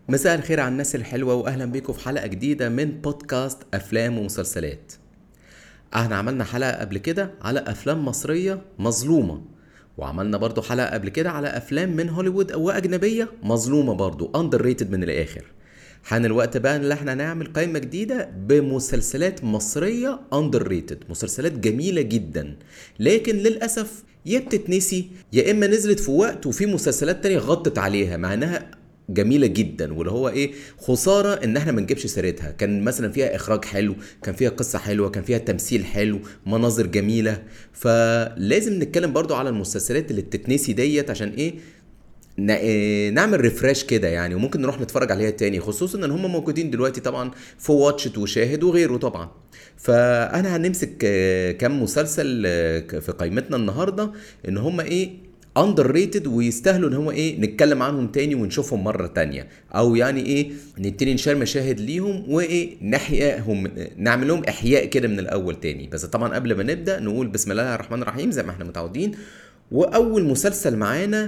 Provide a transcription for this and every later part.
مساء الخير على الناس الحلوة وأهلا بيكم في حلقة جديدة من بودكاست أفلام ومسلسلات احنا عملنا حلقة قبل كده على أفلام مصرية مظلومة وعملنا برضو حلقة قبل كده على أفلام من هوليوود وأجنبية مظلومة برضو أندر ريتد من الآخر حان الوقت بقى ان احنا نعمل قائمة جديدة بمسلسلات مصرية اندر ريتد مسلسلات جميلة جدا لكن للأسف يا بتتنسي يا اما نزلت في وقت وفي مسلسلات تانية غطت عليها مع انها جميله جدا واللي هو ايه خساره ان احنا ما نجيبش سيرتها كان مثلا فيها اخراج حلو كان فيها قصه حلوه كان فيها تمثيل حلو مناظر جميله فلازم نتكلم برضو على المسلسلات اللي بتتنسي ديت عشان ايه ن- إيه، نعمل ريفرش كده يعني وممكن نروح نتفرج عليها تاني خصوصا ان هم موجودين دلوقتي طبعا في واتشت وشاهد وغيره طبعا فانا هنمسك آه، كام مسلسل آه، ك- في قائمتنا النهارده ان هم ايه اندر ريتد ويستاهلوا ان هو ايه نتكلم عنهم تاني ونشوفهم مره تانية او يعني ايه نبتدي نشار مشاهد ليهم وايه نحياهم نعمل لهم احياء كده من الاول تاني بس طبعا قبل ما نبدا نقول بسم الله الرحمن الرحيم زي ما احنا متعودين واول مسلسل معانا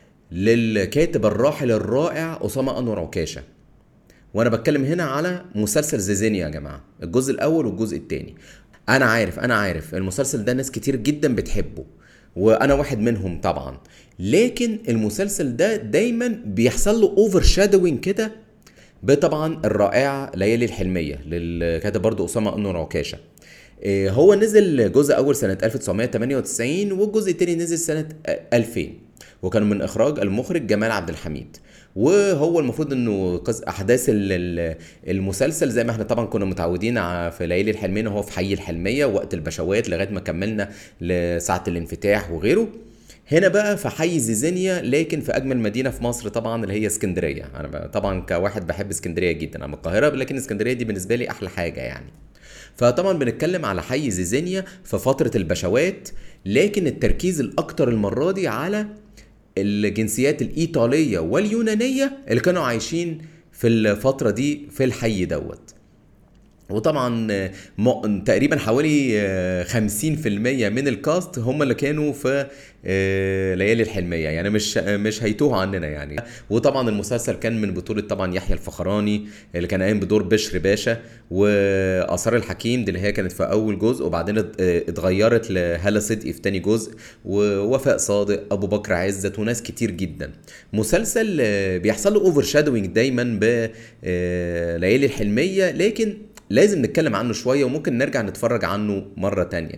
للكاتب الراحل الرائع اسامه انور عكاشه وانا بتكلم هنا على مسلسل زيزينيا يا جماعه الجزء الاول والجزء الثاني انا عارف انا عارف المسلسل ده ناس كتير جدا بتحبه وانا واحد منهم طبعا لكن المسلسل ده دايما بيحصل له اوفر شادوينج كده بطبعا الرائعه ليالي الحلميه للكاتب برضو اسامه انور عكاشه إيه، هو نزل جزء اول سنه 1998 والجزء الثاني نزل سنه 2000 وكان من اخراج المخرج جمال عبد الحميد وهو المفروض انه قص احداث ال- ال- المسلسل زي ما احنا طبعا كنا متعودين ع- في ليالي الحلميه هو في حي الحلميه وقت البشوات لغايه ما كملنا لساعه الانفتاح وغيره هنا بقى في حي زيزينيا لكن في اجمل مدينه في مصر طبعا اللي هي اسكندريه انا ب- طبعا كواحد بحب اسكندريه جدا انا من القاهره لكن اسكندريه دي بالنسبه لي احلى حاجه يعني فطبعا بنتكلم على حي زيزينيا في فتره البشوات لكن التركيز الاكتر المره دي على الجنسيات الايطاليه واليونانيه اللي كانوا عايشين في الفتره دي في الحي دوت وطبعا آه، م- تقريبا حوالي آه، 50% من الكاست هم اللي كانوا في آه، ليالي الحلميه يعني مش مش هيتوه عننا يعني وطبعا المسلسل كان من بطوله طبعا يحيى الفخراني اللي كان قايم بدور بشر باشا واثار الحكيم دي اللي هي كانت في اول جزء وبعدين ات- آه، اتغيرت لهالة صدقي في تاني جزء ووفاء صادق ابو بكر عزت وناس كتير جدا مسلسل آه، بيحصل له اوفر شادوينج دايما بليالي الحلميه لكن لازم نتكلم عنه شوية وممكن نرجع نتفرج عنه مرة تانية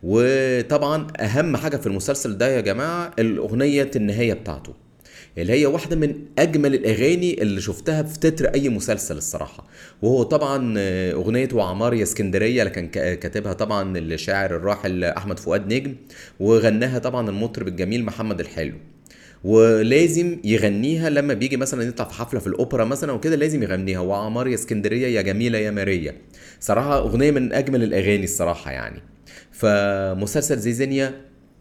وطبعا أهم حاجة في المسلسل ده يا جماعة الأغنية النهاية بتاعته اللي هي واحدة من أجمل الأغاني اللي شفتها في تتر أي مسلسل الصراحة وهو طبعا آه، أغنية وعمار يا اسكندرية اللي كان ك- كاتبها طبعا الشاعر الراحل أحمد فؤاد نجم وغناها طبعا المطرب الجميل محمد الحلو ولازم يغنيها لما بيجي مثلا يطلع في حفله في الاوبرا مثلا وكده لازم يغنيها وعمار يا اسكندريه يا جميله يا ماريا صراحه اغنيه من اجمل الاغاني الصراحه يعني فمسلسل زيزينيا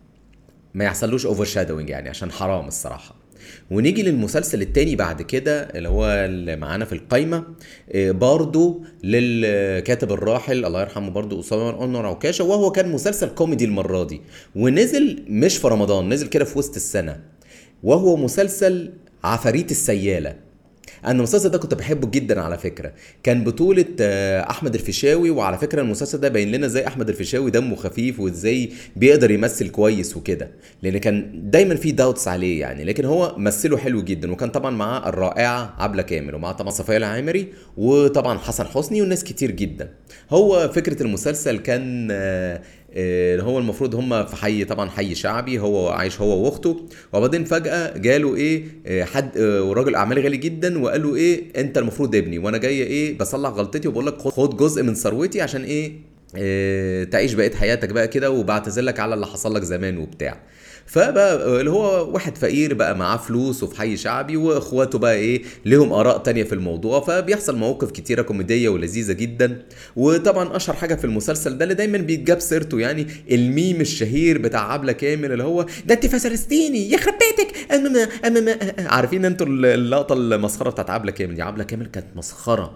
ما يحصلوش اوفر شادوينج يعني عشان حرام الصراحه ونيجي للمسلسل التاني بعد كده اللي هو اللي معانا في القايمة إيه، برضو للكاتب الراحل الله يرحمه برضو أسامة أنور عكاشة وهو كان مسلسل كوميدي المرة دي ونزل مش في رمضان نزل كده في وسط السنة وهو مسلسل عفاريت السيالة انا المسلسل ده كنت بحبه جدا على فكره كان بطوله آه، احمد الفيشاوي وعلى فكره المسلسل ده باين لنا ازاي احمد الفيشاوي دمه خفيف وازاي بيقدر يمثل كويس وكده لان كان دايما في داوتس عليه يعني لكن هو مثله حلو جدا وكان طبعا معاه الرائعه عبله كامل ومعاه طبعا صفيه العامري وطبعا حسن حسني وناس كتير جدا هو فكره المسلسل كان آه، آه، هو المفروض هم في حي طبعا حي شعبي هو عايش هو واخته وبعدين فجاه جاله ايه آه، حد آه، وراجل اعمال غالي جدا وقال له ايه انت المفروض ابني وانا جاي ايه بصلح غلطتي وبقول لك خد- خد جزء من ثروتي عشان ايه آه، تعيش بقيه حياتك بقى كده وبعتذر لك على اللي حصل لك زمان وبتاع فبقى اللي هو واحد فقير بقى معاه فلوس وفي حي شعبي واخواته بقى ايه لهم اراء تانية في الموضوع فبيحصل مواقف كتيره كوميديه ولذيذه جدا وطبعا اشهر حاجه في المسلسل ده اللي دايما بيتجاب سيرته يعني الميم الشهير بتاع عبله كامل اللي هو ده انت فسرستيني يخرب بيتك أمم أمم عارفين انتوا اللقطه المسخره بتاعت عبله كامل دي عبله كامل كانت مسخره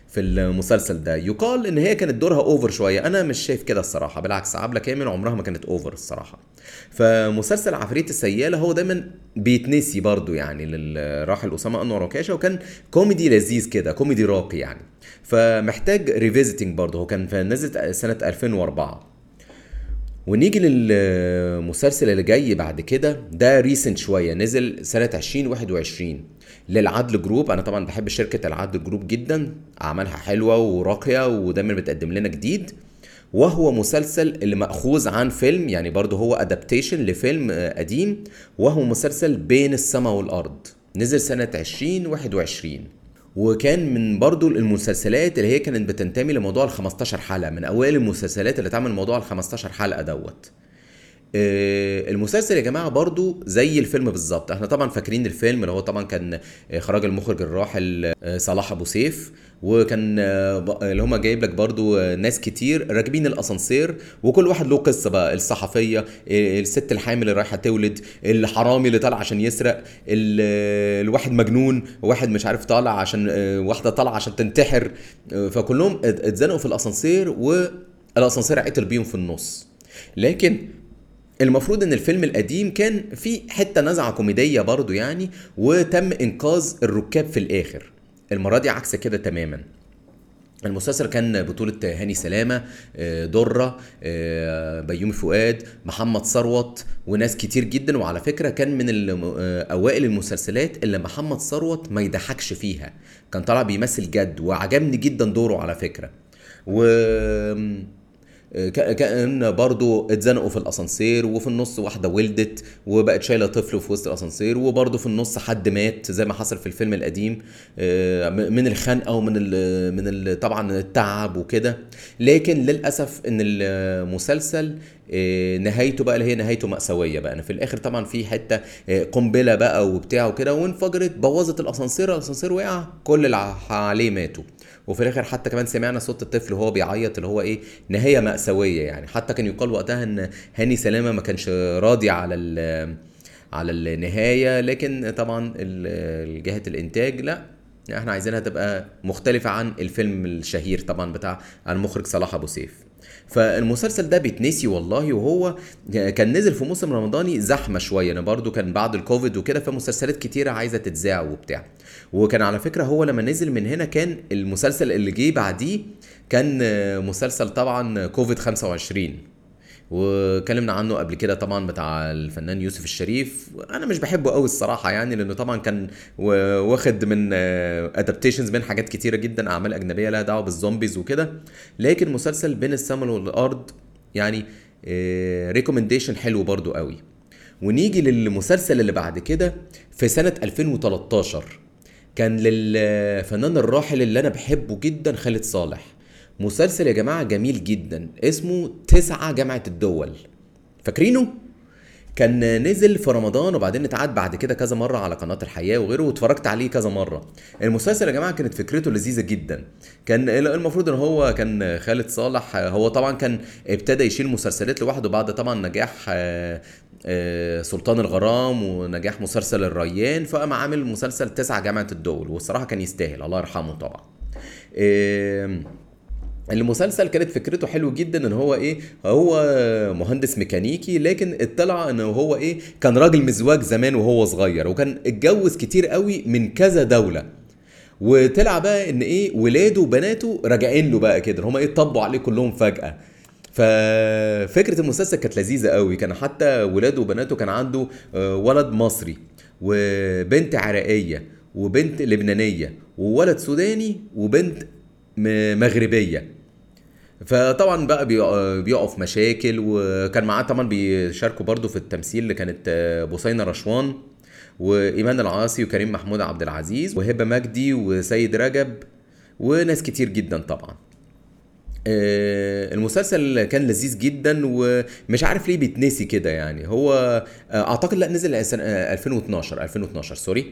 في المسلسل ده يقال ان هي كانت دورها اوفر شويه انا مش شايف كده الصراحه بالعكس عبله كامل عمرها ما كانت اوفر الصراحه فمسلسل عفريت السياله هو دايما بيتنسي برضو يعني للراحل اسامه انور عكاشه وكان كوميدي لذيذ كده كوميدي راقي يعني فمحتاج ريفيزيتنج برضو هو كان نزل سنه 2004 ونيجي للمسلسل اللي جاي بعد كده ده ريسنت شويه نزل سنه 2021 للعدل جروب انا طبعا بحب شركه العدل جروب جدا اعمالها حلوه وراقيه ودايما بتقدم لنا جديد وهو مسلسل اللي مأخوذ عن فيلم يعني برضه هو ادابتيشن لفيلم قديم وهو مسلسل بين السماء والارض نزل سنه 2021 وكان من برضو المسلسلات اللي هي كانت بتنتمي لموضوع ال 15 حلقه من اوائل المسلسلات اللي تعمل موضوع ال 15 حلقه دوت آه، المسلسل يا جماعه برضو زي الفيلم بالظبط احنا طبعا فاكرين الفيلم اللي هو طبعا كان اخراج المخرج الراحل آه، صلاح ابو سيف وكان آه، اللي هما جايب لك برضو ناس كتير راكبين الاسانسير وكل واحد له قصه بقى الصحفيه الست الحامل اللي رايحه تولد الحرامي اللي طالع عشان يسرق الواحد مجنون واحد مش عارف طالع عشان واحده طالعه عشان تنتحر فكلهم اتزنقوا في الاسانسير والاسانسير عطل بيهم في النص لكن المفروض ان الفيلم القديم كان في حته نزعه كوميديه برضو يعني وتم انقاذ الركاب في الاخر المره دي عكس كده تماما المسلسل كان بطولة هاني سلامة آه، درة آه، بيومي فؤاد محمد ثروت وناس كتير جدا وعلى فكرة كان من آه، أوائل المسلسلات اللي محمد ثروت ما يضحكش فيها كان طالع بيمثل جد وعجبني جدا دوره على فكرة و كان برضو اتزنقوا في الاسانسير وفي النص واحده ولدت وبقت شايله طفل في وسط الاسانسير وبرضو في النص حد مات زي ما حصل في الفيلم القديم آه، من الخنقه ومن ال من ال طبعا التعب وكده لكن للاسف ان المسلسل آه، نهايته بقى اللي هي نهايته مأساوية بقى أنا في الآخر طبعا في حتة آه، قنبلة بقى وبتاع وكده وانفجرت بوظت الأسانسير الأسانسير وقع كل اللي عليه ماتوا وفي الاخر حتى كمان سمعنا صوت الطفل وهو بيعيط اللي هو ايه نهايه ماساويه يعني حتى كان يقال وقتها ان هاني سلامه ما كانش راضي على على النهايه لكن طبعا جهه الانتاج لا احنا عايزينها تبقى مختلفه عن الفيلم الشهير طبعا بتاع المخرج صلاح ابو سيف فالمسلسل ده بيتنسي والله وهو كان نزل في موسم رمضاني زحمه شويه انا برضو كان بعد الكوفيد وكده فمسلسلات كتيره عايزه تتذاع وبتاع وكان على فكره هو لما نزل من هنا كان المسلسل اللي جه بعديه كان مسلسل طبعا كوفيد 25 وكلمنا عنه قبل كده طبعا بتاع الفنان يوسف الشريف انا مش بحبه قوي الصراحه يعني لانه طبعا كان واخد من ادابتيشنز من حاجات كتيره جدا اعمال اجنبيه لها دعوه بالزومبيز وكده لكن مسلسل بين السماء والارض يعني ريكومنديشن آه، حلو برضو قوي ونيجي للمسلسل اللي بعد كده في سنه 2013 كان للفنان الراحل اللي انا بحبه جدا خالد صالح مسلسل يا جماعه جميل جدا اسمه تسعة جامعه الدول فاكرينه كان نزل في رمضان وبعدين اتعاد بعد كده كذا مره على قناه الحياه وغيره واتفرجت عليه كذا مره المسلسل يا جماعه كانت فكرته لذيذه جدا كان المفروض ان هو كان خالد صالح هو طبعا كان ابتدى يشيل مسلسلات لوحده بعد طبعا نجاح آه، آه، سلطان الغرام ونجاح مسلسل الريان فقام عامل مسلسل تسعة جامعه الدول والصراحه كان يستاهل الله يرحمه طبعا المسلسل كانت فكرته حلو جدا ان هو ايه هو مهندس ميكانيكي لكن اطلع ان هو ايه كان راجل مزواج زمان وهو صغير وكان اتجوز كتير قوي من كذا دوله وطلع بقى ان ايه ولاده وبناته راجعين له بقى كده هم ايه طبوا عليه كلهم فجاه ففكره المسلسل كانت لذيذه قوي كان حتى ولاده وبناته كان عنده آه، ولد مصري وبنت عراقيه وبنت لبنانيه وولد سوداني وبنت مغربيه فطبعا بقى بيقعوا في مشاكل وكان معاه طبعا بيشاركوا برضو في التمثيل اللي كانت آه، بوسينة رشوان وايمان العاصي وكريم محمود عبد العزيز وهبه مجدي وسيد رجب وناس كتير جدا طبعا آه، المسلسل كان لذيذ جدا ومش عارف ليه بيتنسي كده يعني هو آه، اعتقد لا نزل 2012 2012 سوري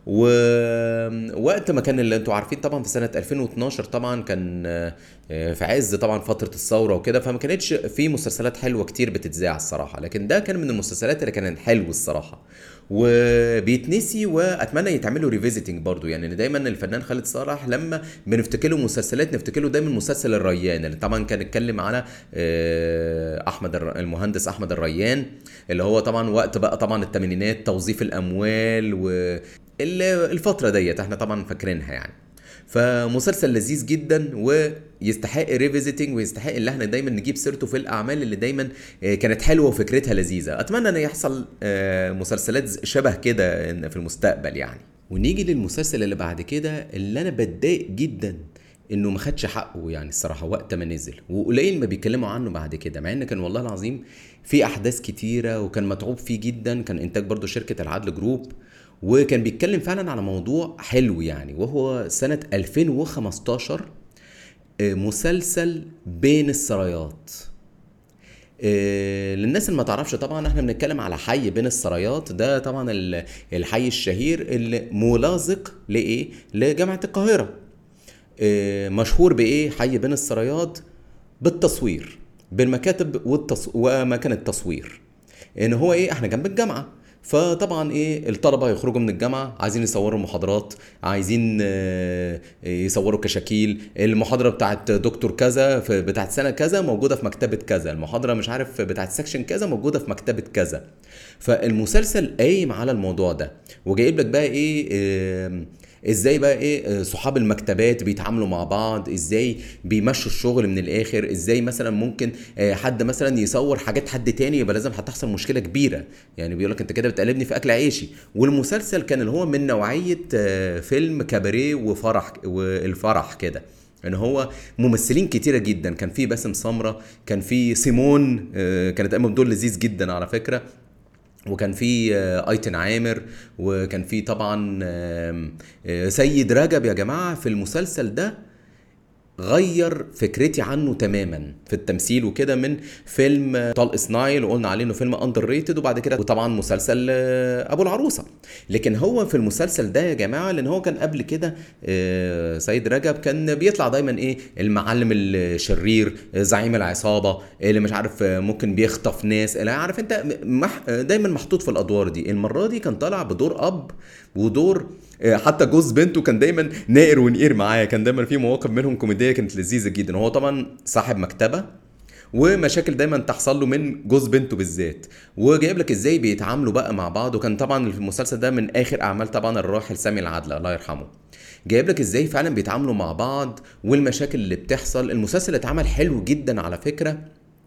ووقت ما كان اللي انتوا عارفين طبعا في سنه 2012 طبعا كان آه، في عز طبعا فتره الثوره وكده فما كانتش في مسلسلات حلوه كتير بتتذاع الصراحه لكن ده كان من المسلسلات اللي كانت حلو الصراحه وبيتنسي واتمنى يتعملوا ريفيزيتنج برضو يعني دايما الفنان خالد صالح لما بنفتكر له مسلسلات نفتكر له دايما مسلسل الريان اللي طبعا كان اتكلم على آه، احمد الر- المهندس احمد الريان اللي هو طبعا وقت بقى طبعا الثمانينات توظيف الاموال والفتره ديت احنا طبعا فاكرينها يعني فمسلسل لذيذ جدا ويستحق ريفيزيتنج ويستحق ان احنا دايما نجيب سيرته في الاعمال اللي دايما آه، كانت حلوه وفكرتها لذيذه اتمنى ان يحصل آه، مسلسلات شبه كده إن- في المستقبل يعني ونيجي للمسلسل اللي بعد كده اللي انا بتضايق جدا انه ما خدش حقه يعني الصراحه وقت ما نزل وقليل ما بيتكلموا عنه بعد كده مع ان كان والله العظيم في احداث كتيره وكان متعوب فيه جدا كان انتاج برضو شركه العدل جروب وكان بيتكلم فعلا على موضوع حلو يعني وهو سنه 2015 آه، مسلسل بين السرايات آه، للناس اللي ما تعرفش طبعا احنا بنتكلم على حي بين السرايات ده طبعا ال- الحي الشهير اللي ملاصق لايه لجامعه القاهره آه، مشهور بايه حي بين السرايات بالتصوير بالمكاتب والتص... ومكان التصوير ان هو ايه احنا جنب الجامعه فطبعا ايه الطلبه يخرجوا من الجامعه عايزين يصوروا محاضرات عايزين آه، يصوروا كشاكيل المحاضره بتاعت دكتور كذا في بتاعت سنه كذا موجوده في مكتبه كذا المحاضره مش عارف بتاعت سكشن كذا موجوده في مكتبه كذا فالمسلسل قايم على الموضوع ده وجايب لك بقى ايه آه، ازاي بقى ايه آه، صحاب المكتبات بيتعاملوا مع بعض ازاي بيمشوا الشغل من الاخر ازاي مثلا ممكن آه، حد مثلا يصور حاجات حد تاني يبقى لازم هتحصل مشكله كبيره يعني بيقول لك انت كده بتقلبني في اكل عيشي والمسلسل كان اللي هو من نوعيه آه، فيلم كباريه وفرح والفرح كده ان هو ممثلين كتيره جدا كان في باسم سمره كان في سيمون آه، كانت قايمه بدور لذيذ جدا على فكره وكان في آه، ايتن عامر وكان في طبعا آم، آه، سيد رجب يا جماعه في المسلسل ده غير فكرتي عنه تماما في التمثيل وكده من فيلم آه، طلق سنايل وقلنا عليه انه فيلم اندر ريتد وبعد كده وطبعا مسلسل آه، ابو العروسه لكن هو في المسلسل ده يا جماعه لان هو كان قبل كده آه، سيد رجب كان بيطلع دايما ايه المعلم الشرير آه، زعيم العصابه اللي مش عارف آه، ممكن بيخطف ناس اللي عارف انت مح آه، دايما محطوط في الادوار دي المره دي كان طالع بدور اب ودور آه، حتى جوز بنته كان دايما نائر ونقير معاه كان دايما في مواقف منهم كوميديه كانت لذيذه جدا هو طبعا صاحب مكتبه ومشاكل دايما تحصل له من جوز بنته بالذات وجايب لك ازاي بيتعاملوا بقى مع بعض وكان طبعا المسلسل ده من اخر اعمال طبعا الراحل سامي العدل الله يرحمه جايب لك ازاي فعلا بيتعاملوا مع بعض والمشاكل اللي بتحصل المسلسل اتعمل حلو جدا على فكره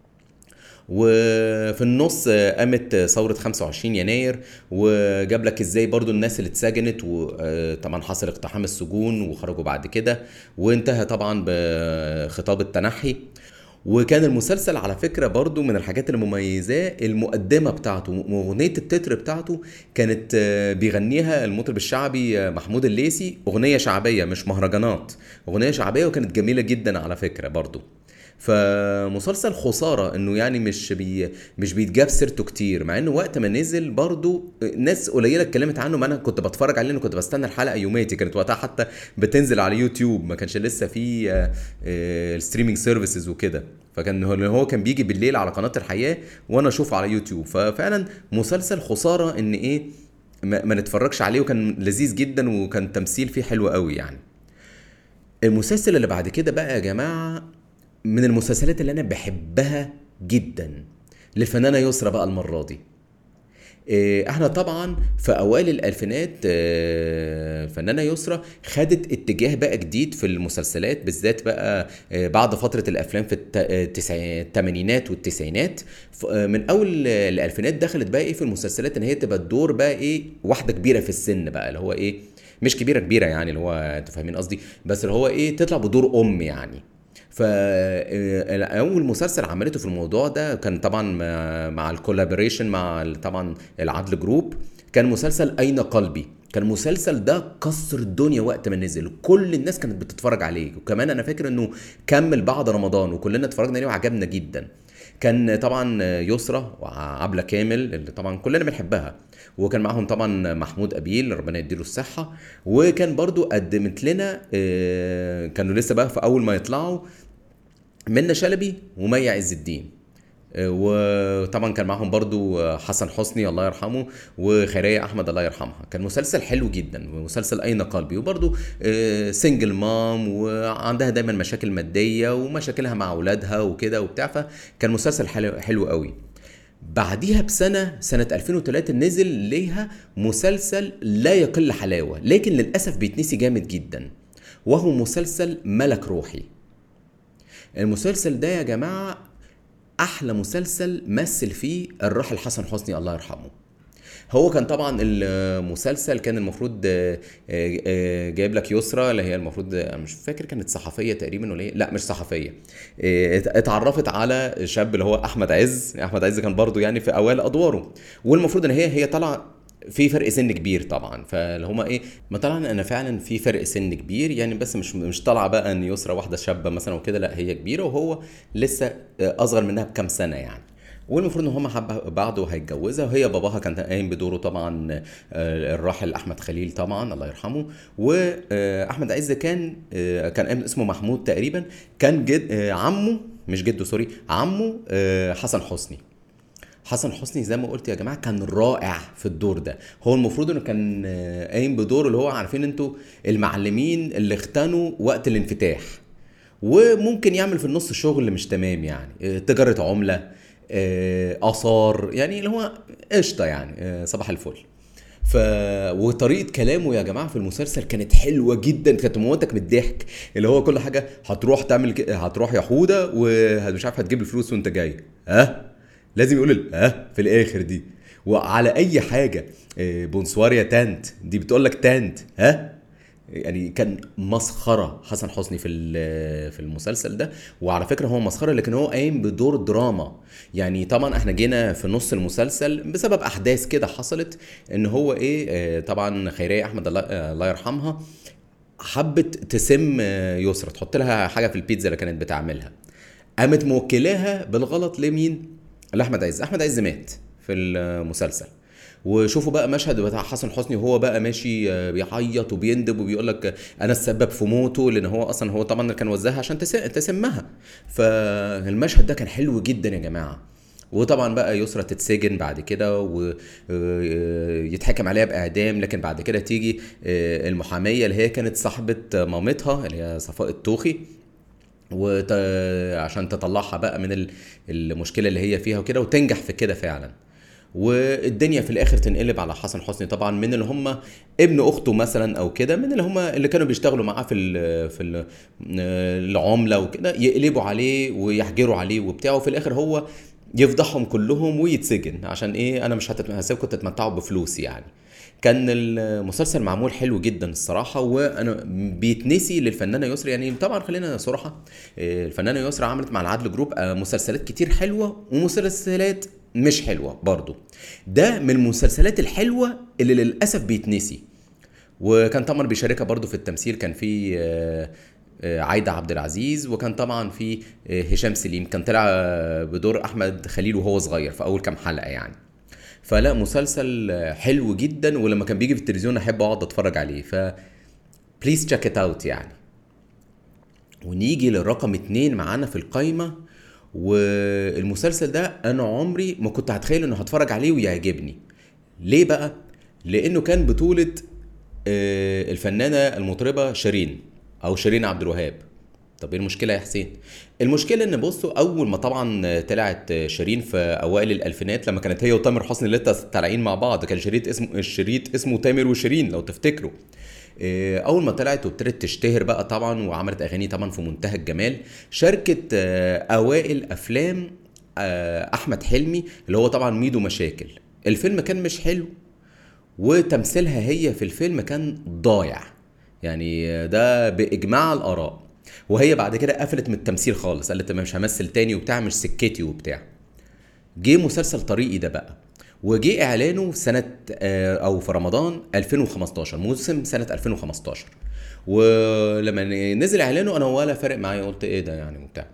وفي النص قامت ثورة 25 يناير وجاب لك ازاي برضو الناس اللي اتسجنت وطبعا حصل اقتحام السجون وخرجوا بعد كده وانتهى طبعا بخطاب التنحي وكان المسلسل على فكرة برضو من الحاجات المميزة المقدمة بتاعته واغنية التتر بتاعته كانت آه، بيغنيها المطرب الشعبي آه، محمود الليثي اغنية شعبية مش مهرجانات اغنية شعبية وكانت جميلة جدا على فكرة برضو فمسلسل خساره انه يعني مش بي مش بيتجاب سيرته كتير مع انه وقت ما نزل برضو ناس قليله اتكلمت عنه ما انا كنت بتفرج عليه لأنه كنت بستنى الحلقه يوماتي كانت وقتها حتى بتنزل على يوتيوب ما كانش لسه في الستريمينج سيرفيسز وكده فكان هو هو كان بيجي بالليل على قناه الحياه وانا اشوفه على يوتيوب ففعلا مسلسل خساره ان ايه ما, ما نتفرجش عليه وكان لذيذ جدا وكان تمثيل فيه حلو قوي يعني المسلسل اللي بعد كده بقى يا جماعه من المسلسلات اللي انا بحبها جدا للفنانه يسرا بقى المره دي إيه، احنا طبعا في اوائل الالفينات آه، الفنانه يسرا خدت اتجاه بقى جديد في المسلسلات بالذات بقى آه، بعد فتره الافلام في الت- آه، التسع- الثمانينات والتسعينات ف- آه، من اول آه، الالفينات دخلت بقى ايه في المسلسلات ان هي تبقى الدور بقى ايه واحده كبيره في السن بقى اللي هو ايه مش كبيره كبيره يعني اللي هو انتوا فاهمين قصدي بس اللي هو ايه تطلع بدور ام يعني فاول مسلسل عملته في الموضوع ده كان طبعا مع- مع الكولابوريشن مع ال- طبعا العدل جروب كان مسلسل اين قلبي كان المسلسل ده كسر الدنيا وقت ما نزل كل الناس كانت بتتفرج عليه وكمان انا فاكر انه كمل بعد رمضان وكلنا اتفرجنا عليه وعجبنا جدا كان طبعا يسرى وعبله كامل اللي طبعا كلنا بنحبها وكان معاهم طبعا محمود ابيل ربنا يديله الصحه وكان برضو قدمت لنا آه، كانوا لسه بقى في اول ما يطلعوا منى شلبي ومي عز الدين آه، وطبعا كان معاهم برضو آه، حسن حسني الله يرحمه وخيرية احمد الله يرحمها كان مسلسل حلو جدا مسلسل اين قلبي وبرضو آه، سنجل مام وعندها دايما مشاكل ماديه ومشاكلها مع اولادها وكده وبتاع فكان مسلسل حلو حلو قوي بعديها بسنة سنة 2003 نزل ليها مسلسل لا يقل حلاوة لكن للأسف بيتنسي جامد جدا وهو مسلسل ملك روحي المسلسل ده يا جماعة أحلى مسلسل مثل فيه الراحل حسن حسني الله يرحمه هو كان طبعا المسلسل كان المفروض آه، آه، آه، جايب لك يسرى اللي هي المفروض أنا مش فاكر كانت صحفيه تقريبا ولا ايه لا مش صحفيه ات- اتعرفت على شاب اللي هو احمد عز احمد عز كان برضو يعني في اوائل ادواره والمفروض ان هي هي طالعه في فرق سن كبير طبعا فاللي هما ايه ما طبعا انا فعلا في فرق سن كبير يعني بس مش مش طالعه بقى ان يسرى واحده شابه مثلا وكده لا هي كبيره وهو لسه اصغر منها بكام سنه يعني والمفروض ان هم حب بعض وهيتجوزها وهي باباها كان قايم بدوره طبعا آه، الراحل احمد خليل طبعا الله يرحمه واحمد عز كان آه، كان قايم اسمه محمود تقريبا كان جد آه، عمه مش جده سوري عمه آه، حسن حسني حسن حسني زي ما قلت يا جماعه كان رائع في الدور ده هو المفروض انه كان آه، قايم بدور اللي هو عارفين انتوا المعلمين اللي اختنوا وقت الانفتاح وممكن يعمل في النص شغل مش تمام يعني آه، تجاره عمله آه، اثار يعني اللي هو قشطه يعني آه، صباح الفل ف وطريقه كلامه يا جماعه في المسلسل كانت حلوه جدا كانت موتك من الضحك اللي هو كل حاجه هتروح تعمل ك... هتروح يا حوده ومش عارف هتجيب الفلوس وانت جاي ها لازم يقول ال- ها في الاخر دي وعلى اي حاجه آه، بونسوار يا تانت دي بتقول لك تانت ها يعني كان مسخره حسن حسني في ال- في المسلسل ده وعلى فكره هو مسخره لكن هو قايم بدور دراما يعني طبعا احنا جينا في نص المسلسل بسبب احداث كده حصلت ان هو ايه آه، طبعا خيريه احمد الله آه، الله يرحمها حبت تسم آه، يسرا تحط لها حاجه في البيتزا اللي كانت بتعملها قامت موكلاها بالغلط لمين لاحمد عز احمد عز مات في المسلسل وشوفوا بقى مشهد بتاع حسن حسني وهو بقى ماشي آه، بيعيط وبيندب وبيقول لك انا السبب في موته لان هو اصلا هو طبعا كان وزعها عشان تس- تسمها فالمشهد ده كان حلو جدا يا جماعه وطبعا بقى يسرا تتسجن بعد كده ويتحكم عليها باعدام لكن بعد كده تيجي آه، المحاميه اللي هي كانت صاحبه مامتها اللي هي صفاء الطوخي وت... عشان تطلعها بقى من ال- المشكله اللي هي فيها وكده وتنجح في كده فعلا والدنيا في الاخر تنقلب على حسن حسني طبعا من اللي هم ابن اخته مثلا او كده من اللي هم اللي كانوا بيشتغلوا معاه في ال في ال العمله وكده يقلبوا عليه ويحجروا عليه وبتاع وفي الاخر هو يفضحهم كلهم ويتسجن عشان ايه انا مش هتت- هسيبكم تتمتعوا بفلوسي يعني كان المسلسل معمول حلو جدا الصراحه وانا بيتنسي للفنانه يسرا يعني طبعا خلينا صراحه آه، الفنانه يسرا عملت مع العدل جروب آه، مسلسلات كتير حلوه ومسلسلات مش حلوه برضو ده من المسلسلات الحلوه اللي للاسف بيتنسي وكان طبعا بيشاركها برضو في التمثيل كان في آه، آه، عايدة عبد العزيز وكان طبعا في آه، هشام سليم كان طلع آه، بدور احمد خليل وهو صغير في اول كام حلقه يعني فلا مسلسل آه، حلو جدا ولما كان بيجي في التلفزيون احب اقعد اتفرج عليه ف بليز تشيك ات اوت يعني ونيجي للرقم اتنين معانا في القايمة والمسلسل ده انا عمري ما كنت هتخيل انه هتفرج عليه ويعجبني ليه بقى لانه كان بطولة آه، الفنانة المطربة شيرين او شيرين عبد الوهاب طب ايه المشكله يا حسين المشكله ان بصوا اول ما طبعا طلعت شيرين في اوائل الالفينات لما كانت هي وتامر حسني لسه طالعين مع بعض كان شريط اسمه الشريط اسمه تامر وشيرين لو تفتكروا إيه، اول ما طلعت وابتدت تشتهر بقى طبعا وعملت اغاني طبعا في منتهى الجمال شاركت آه، اوائل افلام آه، احمد حلمي اللي هو طبعا ميدو مشاكل الفيلم كان مش حلو وتمثيلها هي في الفيلم كان ضايع يعني ده باجماع الاراء وهي بعد كده قفلت من التمثيل خالص قالت أنا مش همثل تاني وبتاع مش سكتي وبتاع جه مسلسل طريقي ده بقى وجه اعلانه في سنه آه، او في رمضان 2015 موسم سنه 2015 ولما نزل اعلانه انا ولا فارق معايا قلت ايه ده يعني وبتاع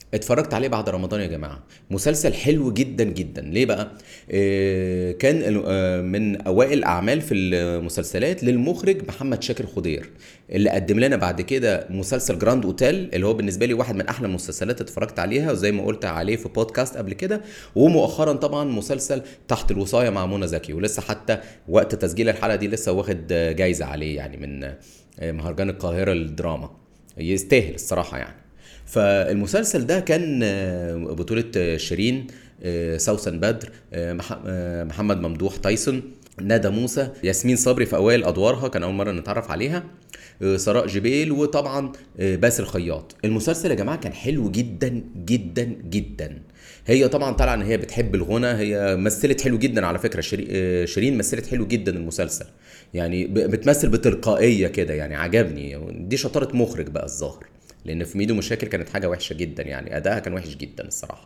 اتفرجت عليه بعد رمضان يا جماعه مسلسل حلو جدا جدا ليه بقى آه كان ال- آه من اوائل الاعمال في المسلسلات للمخرج محمد شاكر خضير اللي قدم لنا بعد كده مسلسل جراند اوتيل اللي هو بالنسبه لي واحد من احلى المسلسلات اللي اتفرجت عليها وزي ما قلت عليه في بودكاست قبل كده ومؤخرا طبعا مسلسل تحت الوصايه مع منى زكي ولسه حتى وقت تسجيل الحلقه دي لسه واخد جايزه عليه يعني من آه، مهرجان القاهره للدراما يستاهل الصراحه يعني فالمسلسل ده كان آه، بطولة آه، شيرين آه، سوسن بدر آه، مح- آه، محمد ممدوح تايسون ندى موسى ياسمين صبري في اوائل ادوارها كان اول مره نتعرف عليها آه، سراء جبيل وطبعا آه، باسل خياط المسلسل يا جماعه كان حلو جدا جدا جدا هي طبعا طالعه ان هي بتحب الغنى هي مثلت حلو جدا على فكره شيرين- آه، شيرين مثلت حلو جدا المسلسل يعني ب- بتمثل بتلقائيه كده يعني عجبني دي شطاره مخرج بقى الظاهر لان في ميدو مشاكل كانت حاجه وحشه جدا يعني ادائها كان وحش جدا الصراحه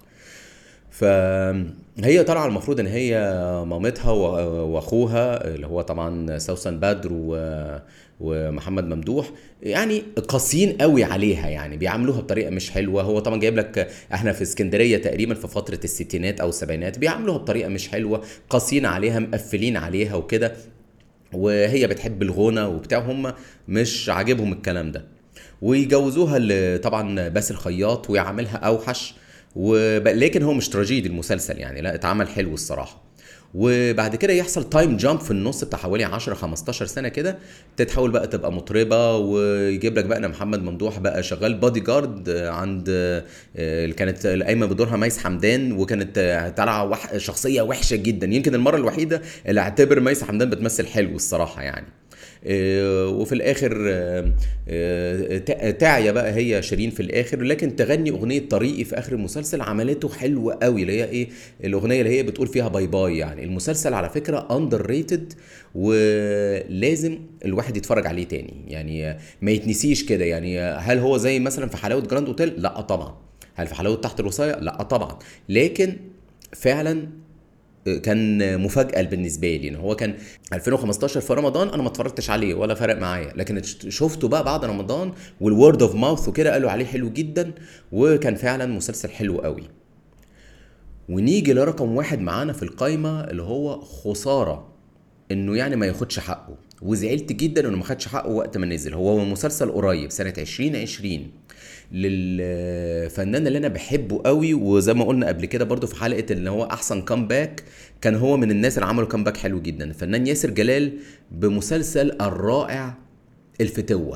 فهي طالعه المفروض ان هي مامتها و- واخوها اللي هو طبعا سوسن بدر و... ومحمد ممدوح يعني قاسيين قوي عليها يعني بيعاملوها بطريقه مش حلوه هو طبعا جايب لك احنا في اسكندريه تقريبا في فتره الستينات او السبعينات بيعاملوها بطريقه مش حلوه قاسيين عليها مقفلين عليها وكده وهي بتحب الغنى وبتاع هم مش عاجبهم الكلام ده ويجوزوها ل- طبعا باسل خياط ويعملها اوحش وب... لكن هو مش تراجيدي المسلسل يعني لا اتعمل حلو الصراحه وبعد كده يحصل تايم جامب في النص بتاع حوالي 10 15 سنه كده تتحول بقى تبقى مطربه ويجيب لك بقى ان محمد ممدوح بقى شغال بادي جارد عند آه، اللي كانت القايمه بدورها ميس حمدان وكانت آه، طالعه وح... شخصيه وحشه جدا يمكن المره الوحيده اللي اعتبر ميس حمدان بتمثل حلو الصراحه يعني آه، وفي الاخر آه، آه، تع- تعيا بقى هي شيرين في الاخر لكن تغني اغنيه طريقي في اخر المسلسل عملته حلوه قوي اللي هي ايه الاغنيه اللي هي بتقول فيها باي باي يعني المسلسل على فكره اندر ريتد ولازم الواحد يتفرج عليه تاني يعني آه، ما يتنسيش كده يعني آه، هل هو زي مثلا في حلاوه جراند اوتيل لا طبعا هل في حلاوه تحت الوصايه لا طبعا لكن فعلا كان مفاجأة بالنسبة لي ان هو كان 2015 في رمضان انا ما اتفرجتش عليه ولا فرق معايا لكن شفته بقى بعد رمضان والورد اوف ماوث وكده قالوا عليه حلو جدا وكان فعلا مسلسل حلو قوي ونيجي لرقم واحد معانا في القايمة اللي هو خسارة انه يعني ما ياخدش حقه وزعلت جدا انه ما خدش حقه وقت ما نزل هو مسلسل قريب سنة 2020 للفنان اللي انا بحبه قوي وزي ما قلنا قبل كده برضو في حلقة اللي هو احسن كامباك كان هو من الناس اللي عملوا كامباك حلو جدا الفنان ياسر جلال بمسلسل الرائع الفتوة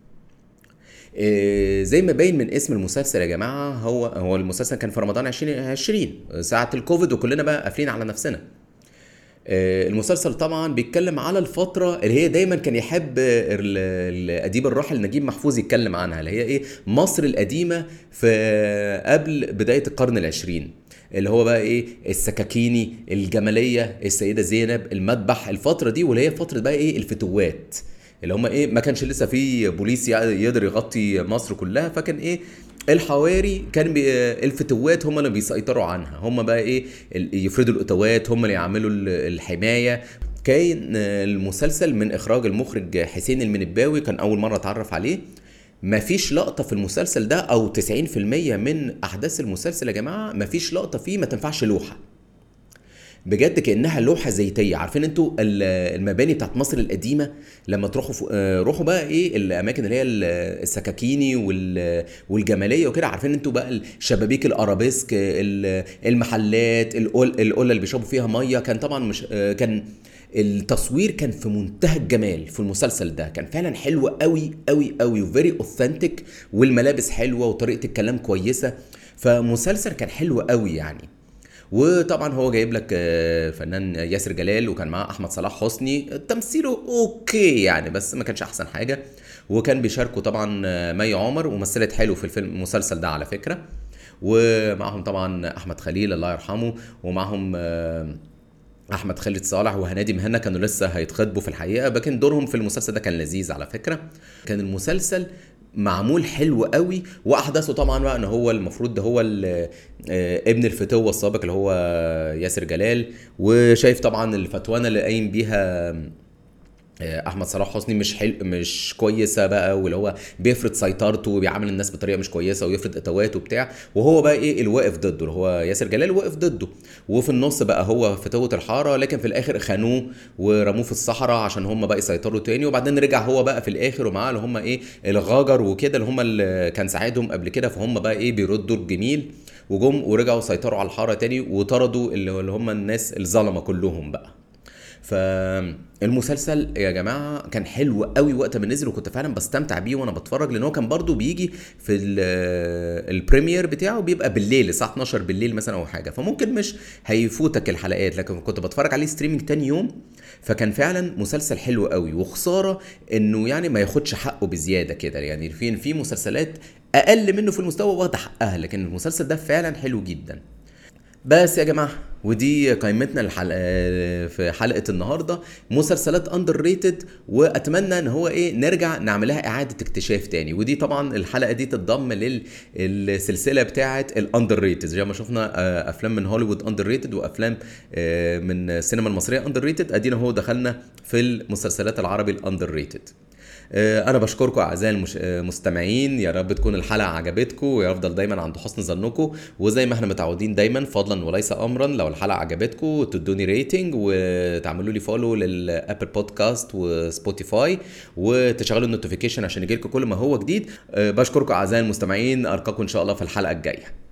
إيه، زي ما باين من اسم المسلسل يا جماعه هو هو المسلسل كان في رمضان 2020 ساعه الكوفيد وكلنا بقى قافلين على نفسنا آه، المسلسل طبعا بيتكلم على الفترة اللي هي دايما كان يحب ال- الأديب الراحل نجيب محفوظ يتكلم عنها اللي هي إيه مصر القديمة في قبل بداية القرن العشرين اللي هو بقى ايه السكاكيني الجماليه السيده زينب المذبح الفتره دي واللي هي فتره بقى ايه الفتوات اللي هم ايه ما كانش لسه في بوليس يقدر يغطي مصر كلها فكان ايه الحواري كان بي الفتوات هم اللي بيسيطروا عنها هم بقى ايه ال- يفردوا الاتوات هم اللي يعملوا ال- الحمايه كان المسلسل من اخراج المخرج حسين المنباوي كان اول مره اتعرف عليه مفيش لقطه في المسلسل ده او 90% من احداث المسلسل يا جماعه مفيش لقطه فيه ما تنفعش لوحه بجد كانها لوحه زيتيه عارفين انتوا ال- المباني بتاعت مصر القديمه لما تروحوا فوق آه، روحوا بقى ايه الاماكن اللي هي ال- السكاكيني وال- والجماليه وكده عارفين انتوا بقى الشبابيك الارابيسك ال- المحلات القل- القله اللي بيشربوا فيها ميه كان طبعا مش آه، كان التصوير كان في منتهى الجمال في المسلسل ده كان فعلا حلو قوي قوي قوي وفيري اوثنتيك والملابس حلوه وطريقه الكلام كويسه فمسلسل كان حلو قوي يعني وطبعا هو جايب لك آه، فنان ياسر جلال وكان معاه احمد صلاح حسني تمثيله اوكي يعني بس ما كانش احسن حاجه وكان بيشاركوا طبعا آه، مي عمر ومثلت حلو في الفيلم المسلسل ده على فكره ومعهم طبعا احمد خليل الله يرحمه ومعهم آه، احمد خالد صالح وهنادي مهنا كانوا لسه هيتخطبوا في الحقيقه لكن دورهم في المسلسل ده كان لذيذ على فكره كان المسلسل معمول حلو قوي واحداثه طبعا بقى ان هو المفروض ده هو ال- آه، ابن الفتوه السابق اللي هو ياسر جلال وشايف طبعا الفتوانه اللي قايم بيها آه، احمد صلاح حسني مش حل... مش كويسه بقى واللي هو بيفرض سيطرته وبيعامل الناس بطريقه مش كويسه ويفرض اتواته وبتاع وهو بقى ايه اللي واقف ضده اللي هو ياسر جلال واقف ضده وفي النص بقى هو فتوه الحاره لكن في الاخر خانوه ورموه في الصحراء عشان هم بقى يسيطروا تاني وبعدين رجع هو بقى في الاخر ومعاه اللي هم ايه الغاجر وكده اللي هم اللي كان ساعدهم قبل كده فهم بقى ايه بيردوا الجميل وجم ورجعوا سيطروا على الحاره تاني وطردوا اللي اللي هم الناس الظلمه كلهم بقى فالمسلسل يا جماعه كان حلو قوي وقت ما نزل وكنت فعلا بستمتع بيه وانا بتفرج لان هو كان برضو بيجي في ال- البريمير بتاعه بيبقى بالليل الساعه 12 بالليل مثلا او حاجه فممكن مش هيفوتك الحلقات لكن كنت بتفرج عليه ستريمينج تاني يوم فكان فعلا مسلسل حلو قوي وخساره انه يعني ما ياخدش حقه بزياده كده يعني في في مسلسلات اقل منه في المستوى واخده حقها لكن المسلسل ده فعلا حلو جدا بس يا جماعه ودي قائمتنا الحلقة في حلقه النهارده مسلسلات اندر ريتد واتمنى ان هو ايه نرجع نعملها اعاده اكتشاف تاني ودي طبعا الحلقه دي تتضم للسلسله بتاعه الاندر ريتد زي ما شفنا آه، افلام من هوليوود اندر ريتد وافلام آه، من السينما المصريه اندر ريتد ادينا هو دخلنا في المسلسلات العربي الاندر ريتد آه، انا بشكركم اعزائي المش- آه، المستمعين يا رب تكون الحلقه عجبتكم ويفضل دايما عند حسن ظنكم وزي ما احنا متعودين دايما فضلا وليس امرا لو الحلقه عجبتكم تدوني ريتنج وتعملوا لي فولو للابل بودكاست وسبوتيفاي وتشغلوا النوتيفيكيشن عشان يجيلكم كل ما هو جديد آه، بشكركم اعزائي المستمعين القاكم ان شاء الله في الحلقه الجايه